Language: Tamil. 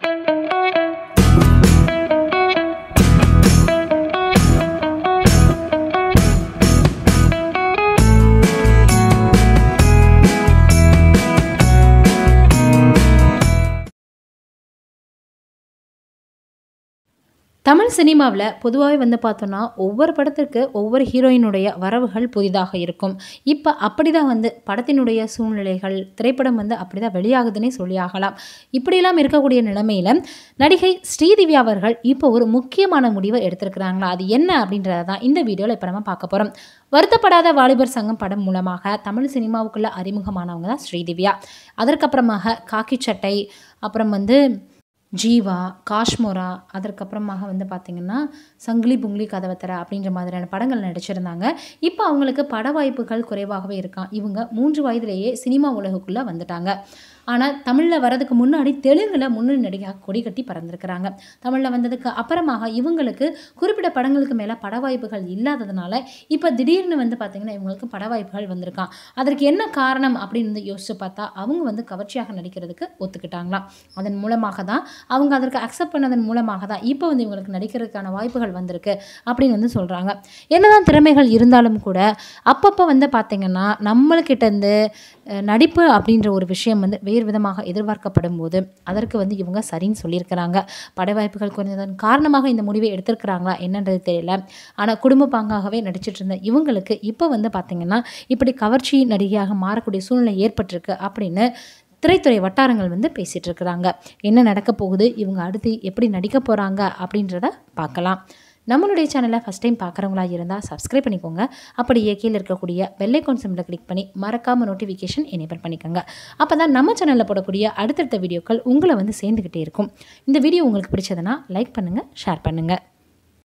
தமிழ் சினிமாவில் பொதுவாகவே வந்து பார்த்தோன்னா ஒவ்வொரு படத்திற்கு ஒவ்வொரு ஹீரோயினுடைய வரவுகள் புதிதாக இருக்கும் இப்போ அப்படி தான் வந்து படத்தினுடைய சூழ்நிலைகள் திரைப்படம் வந்து அப்படி தான் வெளியாகுதுன்னே சொல்லி ஆகலாம் இப்படியெல்லாம் இருக்கக்கூடிய நிலைமையில் நடிகை ஸ்ரீதிவ்யா அவர்கள் இப்போ ஒரு முக்கியமான முடிவை எடுத்திருக்கிறாங்களா அது என்ன அப்படின்றத தான் இந்த வீடியோவில் இப்போ நம்ம பார்க்க போகிறோம் வருத்தப்படாத வாலிபர் சங்கம் படம் மூலமாக தமிழ் சினிமாவுக்குள்ளே அறிமுகமானவங்க தான் ஸ்ரீதிவ்யா அதற்கப்புறமாக காக்கி சட்டை அப்புறம் வந்து ஜீவா காஷ்மோரா அதற்கப்புறமாக வந்து பார்த்திங்கன்னா சங்கிலி புங்கிலி கதவத்தர அப்படின்ற மாதிரியான படங்கள் நடிச்சிருந்தாங்க இப்போ அவங்களுக்கு பட வாய்ப்புகள் குறைவாகவே இருக்கான் இவங்க மூன்று வயதிலேயே சினிமா உலகுக்குள்ளே வந்துட்டாங்க ஆனால் தமிழில் வரதுக்கு முன்னாடி தெலுங்கில் முன்னணி நடிகையாக கொடி கட்டி பறந்துருக்கிறாங்க தமிழில் வந்ததுக்கு அப்புறமாக இவங்களுக்கு குறிப்பிட்ட படங்களுக்கு மேலே பட வாய்ப்புகள் இல்லாததுனால இப்போ திடீர்னு வந்து பார்த்திங்கன்னா இவங்களுக்கு பட வாய்ப்புகள் வந்திருக்கான் அதற்கு என்ன காரணம் அப்படின்னு வந்து யோசிச்சு பார்த்தா அவங்க வந்து கவர்ச்சியாக நடிக்கிறதுக்கு ஒத்துக்கிட்டாங்களாம் அதன் மூலமாக தான் அவங்க அதற்கு அக்செப்ட் பண்ணதன் மூலமாக தான் இப்போ வந்து இவங்களுக்கு நடிக்கிறதுக்கான வாய்ப்புகள் வந்திருக்கு அப்படின்னு வந்து சொல்கிறாங்க என்னதான் திறமைகள் இருந்தாலும் கூட அப்பப்போ வந்து பார்த்திங்கன்னா நம்மளுக்கிட்டேருந்து நடிப்பு அப்படின்ற ஒரு விஷயம் வந்து வேறு விதமாக எதிர்பார்க்கப்படும் போது அதற்கு வந்து இவங்க சரின்னு சொல்லியிருக்கிறாங்க பட வாய்ப்புகள் குறைந்ததன் காரணமாக இந்த முடிவை எடுத்திருக்கிறாங்களா என்னன்றது தெரியல ஆனால் குடும்ப பாங்காகவே நடிச்சிட்டு இருந்த இவங்களுக்கு இப்போ வந்து பார்த்திங்கன்னா இப்படி கவர்ச்சி நடிகையாக மாறக்கூடிய சூழ்நிலை ஏற்பட்டிருக்கு அப்படின்னு திரைத்துறை வட்டாரங்கள் வந்து பேசிகிட்டு இருக்கிறாங்க என்ன நடக்க போகுது இவங்க அடுத்து எப்படி நடிக்க போகிறாங்க அப்படின்றத பார்க்கலாம் நம்மளுடைய சேனலை ஃபஸ்ட் டைம் பார்க்குறவங்களா இருந்தால் சப்ஸ்கிரைப் பண்ணிக்கோங்க அப்படியே கீழே இருக்கக்கூடிய பெல்லைக்கான் சிம்பிளை கிளிக் பண்ணி மறக்காமல் நோட்டிஃபிகேஷன் எனேபிள் பண்ணிக்கோங்க அப்போ தான் நம்ம சேனலில் போடக்கூடிய அடுத்தடுத்த வீடியோக்கள் உங்களை வந்து சேர்ந்துக்கிட்டே இருக்கும் இந்த வீடியோ உங்களுக்கு பிடிச்சதுன்னா லைக் பண்ணுங்கள் ஷேர் பண்ணுங்கள்